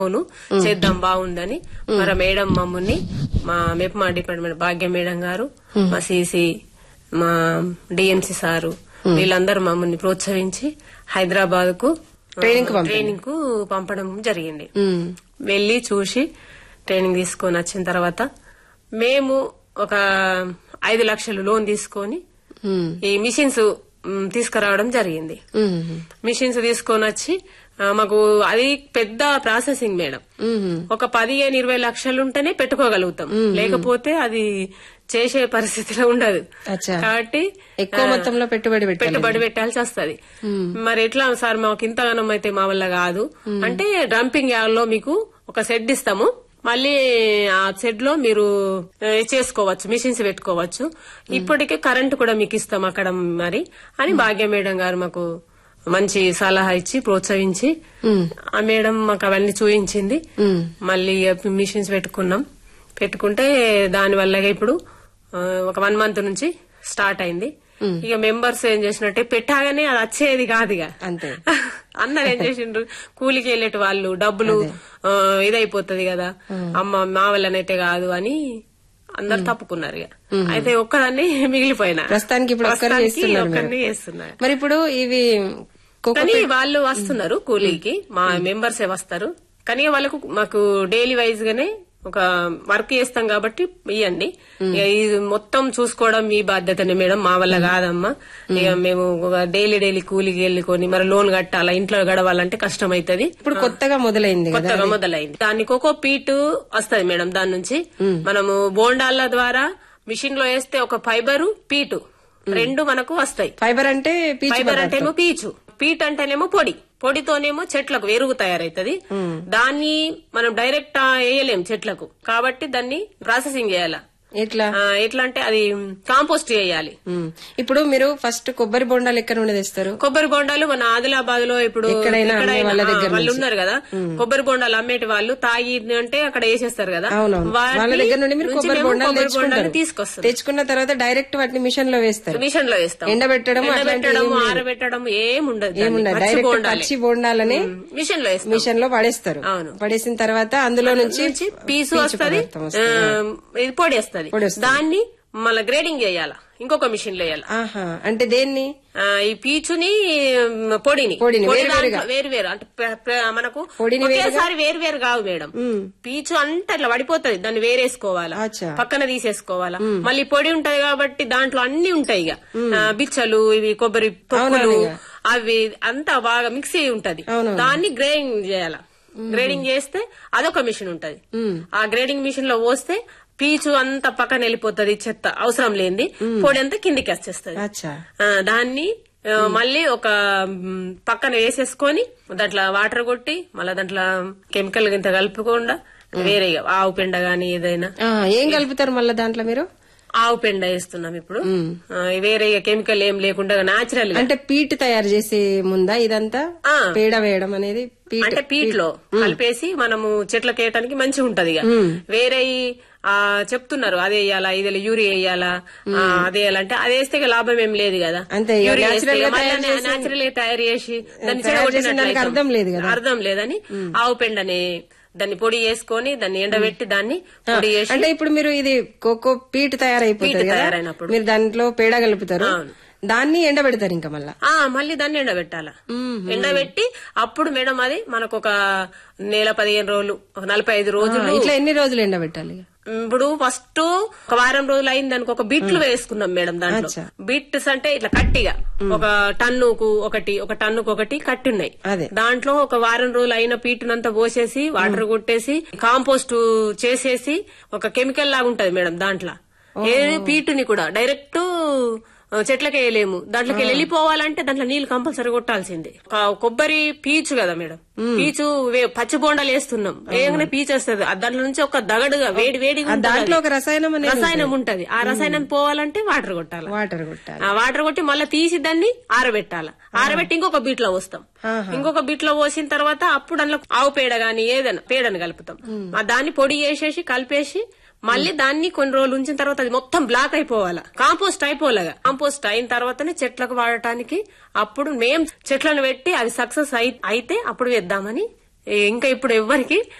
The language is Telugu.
అవును చేద్దాం బాగుందని మరి మేడం మమ్మల్ని మా మెప్మా డిపార్ట్మెంట్ భాగ్య మేడం గారు మా సిసి మా డిఎంసి సారు వీళ్ళందరూ మమ్మల్ని ప్రోత్సహించి హైదరాబాద్ కు ట్రైనింగ్ కు పంపారు. ట్రైనింగ్ కు పంపడం జరిగింది ఉమ్. వెళ్లి చూసి ట్రైనింగ్ తీసుకొని వచ్చిన తర్వాత మేము ఒక ఐదు లక్షలు లోన్ తీసుకొని ఉమ్. ఈ మిషన్స్ మ్, తీసుకురావడం జరిగింది ఉమ్. మిషన్స్ తీసుకొని వచ్చి ఆ, మాకు అది పెద్ద ప్రాసెసింగ్ మేడం ఉమ్. ఒక పదిహేను ఇరవై లక్షలు ఉంటేనే పెట్టుకోగలుగుతాం లేకపోతే అది చేసే పరిస్థితిలో ఉండదు అచ్చా. కాబట్టి ఎక్కువ మొత్తంలో పెట్టుబడి పెట్టాలి పెట్టుబడి పెట్టాల్సి వస్తది మరి ఎట్లా సార్ మాకు ఇంతగానం అయితే మా వల్ల కాదు అంటే డంపింగ్ యార్డ్లో మీకు ఒక సెడ్ ఇస్తాము మళ్ళీ ఆ సెడ్ లో మీరు ఆ, చేసుకోవచ్చు మిషన్స్ పెట్టుకోవచ్చు ఇప్పటికే కరెంట్ కూడా మీకు ఇస్తాం అక్కడ మరి అని భాగ్య మేడం గారు మాకు మంచి సలహా ఇచ్చి ప్రోత్సహించి ఉమ్. ఆ మేడం మాకు అవన్నీ చూపించింది ఉమ్. మళ్ళీ మిషన్స్ పెట్టుకున్నాం పెట్టుకుంటే దాని వల్ల ఇప్పుడు ఆ, ఒక వన్ మంత్ నుంచి స్టార్ట్ అయింది ఇక మెంబర్స్ ఏం చేసినట్టే పెట్టాగానే అది వచ్చేది కాదు ఇక అంతే అందరు ఏం చేసిండ్రు కూలికి వెళ్ళేటి వాళ్ళు డబ్బులు ఆ, ఇదైపోతది కదా అమ్మ మా వల్లనైతే కాదు అని అందరు తప్పుకున్నారు ఇక అయితే ఒక్కదాన్ని మిగిలిపోయినా ప్రస్తుతానికి ఇప్పుడు ఒక్కరు ప్రస్తుతానికి చేస్తున్నారు మీరు. ఒక్కరిని చేస్తున్నారు మరి ఇప్పుడు ఇవి కోకో కానీ వాళ్ళు వస్తున్నారు కూలీకి మా మెంబర్సే వస్తారు కానీ వాళ్ళకు మాకు డైలీ వైజ్ గానే ఒక వర్క్ చేస్తాం కాబట్టి ఇవ్వండి ఇక ఇది మొత్తం చూసుకోవడం మీ బాధ్యతనే మేడం మా వల్ల కాదమ్మా ఇక మేము డైలీ డైలీ కూలికి వెళ్ళుకొని మరి లోన్ కట్టాలా ఇంట్లో గడవాలంటే కష్టం అవుతుంది ఇప్పుడు కొత్తగా మొదలైంది కదా కొత్తగా మొదలైంది దానికి కోకో పీటు వస్తది మేడం దాని నుంచి మనము బోండాల ద్వారా మిషన్ లో వేస్తే ఒక ఫైబరు పీటు రెండు మనకు వస్తాయి ఫైబర్ అంటే పీచు ఫైబర్ పదార్థం. అంటేనేమో పీచు పీట్ అంటేనేమో పొడి పొడితోనేమో చెట్లకు ఎరువు తయారైతది దాన్ని మనం డైరెక్ట్ ఆ, వేయలేం చెట్లకు కాబట్టి దాన్ని ప్రాసెసింగ్ చేయాల ఎట్లా ఆ, ఎట్లా అంటే అది కాంపోస్ట్ చేయాలి ఉమ్. ఇప్పుడు మీరు ఫస్ట్ కొబ్బరి బొండాలు ఎక్కడ నుండి తెస్తారు కొబ్బరి బొండాలు మన ఆదిలాబాద్ లో ఇప్పుడు ఎక్కడైనా అమ్మే వాళ్ళ దగ్గర ఆ, వాళ్ళు నుంచి. ఉన్నారు కదా కొబ్బరి బొండాలు అమ్మేటి వాళ్ళు తాగి అంటే అక్కడ వేసేస్తారు కదా అవునవును వాటి వాళ్ళ దగ్గర నుండి మీరు నుంచి కొబ్బరి మేము బొండాలు కొబ్బరి తెచ్చుకుంటారు బొండాలు తీసుకొస్తాం తెచ్చుకున్న తర్వాత డైరెక్ట్ వాటిని మిషన్ లో వేస్తారు మిషన్ లో వేస్తాం ఎండబెట్టడం అట్లాంటివి ఎండబెట్టడం ఏం లేదు. ఆరబెట్టడం ఏముండదు దాన్ని. ఏముండదు పచ్చి డైరెక్ట్ బొండాలే. పచ్చి బొండాలని మిషన్ లో వేస్తాం మిషన్ లో పడేస్తారు అవును. పడేసిన తర్వాత అందులో నుంచి నుంచి పీసు పీచు వస్తది పదార్థం వస్తది. ఆ, ఇది పొడి వస్తది పొడి వస్తది. దాన్ని మళ్ళీ గ్రేడింగ్ చేయాల ఇంకొక మిషన్ లో వేయాల ఆహా అంటే దేన్ని ఆ, ఈ పీచుని మ్, పొడిని పొడిని, పొడి వేరువేరుగా. దాంట్లో వేరు వేరు అంటే ప్ర- ప్ర- మనకు పొడిని ఒకేసారి వేరు వేరు కావు మేడం ఉమ్. పీచు అంటే అట్లా పడిపోతది దాన్ని వేరేసుకోవాలా అచ్చా. పక్కన తీసేసుకోవాలా మళ్ళీ పొడి ఉంటది కాబట్టి దాంట్లో అన్ని ఉంటాయి ఇక ఆ, బిచ్చలు ఇవి కొబ్బరి తొక్కులు అవునవును ఇక. అవి అంతా బాగా మిక్స్ అయి ఉంటది అవునవును. దాన్ని గ్రేడింగ్ చేయాల గ్రేడింగ్ చేస్తే అదొక మిషన్ ఉంటది ఉమ్. ఆ గ్రేడింగ్ మిషన్ లో పోస్తే పీచు అంతా పక్కన వెళ్ళిపోతది చెత్త అవసరం లేనిది పొడి అంతా కిందికి వచ్చేస్తది అచ్చా ఆ, దాన్ని ఆ, మళ్ళీ ఒక మ్, పక్కన వేసేసుకొని దాంట్లో వాటర్ కొట్టి మళ్ళీ దాంట్లో కెమికల్ ఇంత కలుపుకుండా వేరే ఇక ఆవు పెండ గాని ఏదైనా ఆ, ఏం కలుపుతారు మళ్ళీ దాంట్లో మీరు ఆవు పెండ వేస్తున్నాం ఇప్పుడు ఆ, వేరే ఇక కెమికల్ ఏం లేకుండా నాచురల్ గా అంటే పీట్ తయారు చేసే ముందా ఇదంతా ఆ. పేడ వేయడం అనేది పీట్ అంటే పీట్ లో కలిపేసి మనము చెట్లకు వేయటానికి మంచిగా ఉంటది ఇక వేరే ఈ, ఆ చెప్తున్నారు అదే వేయాలా ఇది యూరియా వేయాలా ఆ, అదే వేయాలంటే అది వేస్తే ఇక లాభం ఏం లేదు కదా అంతే ఇక యూరియా natural గా తయారు వేస్తే చేసి- న్యాచురల్ గా తయారు చేసి దాన్ని తయారు చేసిన చెడగొట్టినట్లు దానికి అవుతాం. అర్థం లేదు కదా. అర్థం లేదని ఆవు పెండని దాన్ని పొడి చేసుకొని దాన్ని ఎండబెట్టి దాన్ని పొడి చేసి అంటే ఇప్పుడు మీరు ఇది కోకో పీట్ తయారైపోతుంది పీట్ కదా తయారైనప్పుడు. మీరు దాంట్లో పేడ కలుపుతారు అవును. దాన్ని ఎండబెడతారు ఇంకా మళ్ళా ఆ మళ్ళీ దాన్ని ఎండబెట్టాల ఎండబెట్టి అప్పుడు మేడం అది మనకు ఒక నెల పదిహేను రోజులు ఒక నలభై ఐదు ఆ, రోజులు ఇట్లా ఎన్ని రోజులు ఎండబెట్టాలి ఇప్పుడు ఫస్ట్ ఒక వారం రోజులు అయింది దానికి ఒక బిట్లు వేసుకున్నాం మేడం దాంట్లో అచ్చా. బిట్స్ అంటే ఇట్లా కట్టిగా ఒక టన్నుకు ఒకటి ఒక టన్నుకు ఒకటి కట్టి ఉన్నాయి అదే. దాంట్లో ఒక వారం రోజులు అయిన పీటునంతా పోసేసి వాటర్ కొట్టేసి కాంపోస్ట్ చేసేసి ఒక కెమికల్ లాగా ఉంటది మేడం దాంట్లో ఏ పీటుని కూడా డైరెక్ట్ చెట్లకి వేయలేము దాంట్లోకి వెళ్ళిపోవాలంటే దాంట్లో నీళ్లు కంపల్సరీ కొట్టాల్సిందే ఒక కొబ్బరి పీచు కదా మేడం పీచు వే- పచ్చి బోండాలు వేస్తున్నాం వేయగానే పీచు వస్తుంది ఆ దాంట్లో నుంచి ఒక దగడుగా వేడి వేడిగా ఆ ఉంటది దాంట్లో అది. ఒక రసాయనం అనేది రసాయనం ఉంటది ఆ రసాయనం పోవాలంటే వాటర్ కొట్టాలి వాటర్ కొట్టాలి ఆ వాటర్ కొట్టి మళ్ళీ తీసి దాన్ని ఆరబెట్టాలి ఆరబెట్టి ఇంకొక బీట్లో పోస్తాం ఆహా. ఇంకొక బీట్లో పోసిన తర్వాత అప్పుడు అందులో ఆవు పేడ గాని ఏదైనా పేడని కలుపుతాం ఆ దాన్ని పొడి చేసేసి కలిపేసి మళ్ళీ దాన్ని కొన్ని రోజులు ఉంచిన తర్వాత అది మొత్తం బ్లాక్ అయిపోవాలా కాంపోస్ట్ అయిపోలేగా కాంపోస్ట్ అయిన తర్వాతనే చెట్లకు వాడటానికి అప్పుడు మేం చెట్లను పెట్టి అది సక్సెస్ అయితే అప్పుడు వేద్దామని ఇంకా ఇప్పుడు ఎవ్వరికి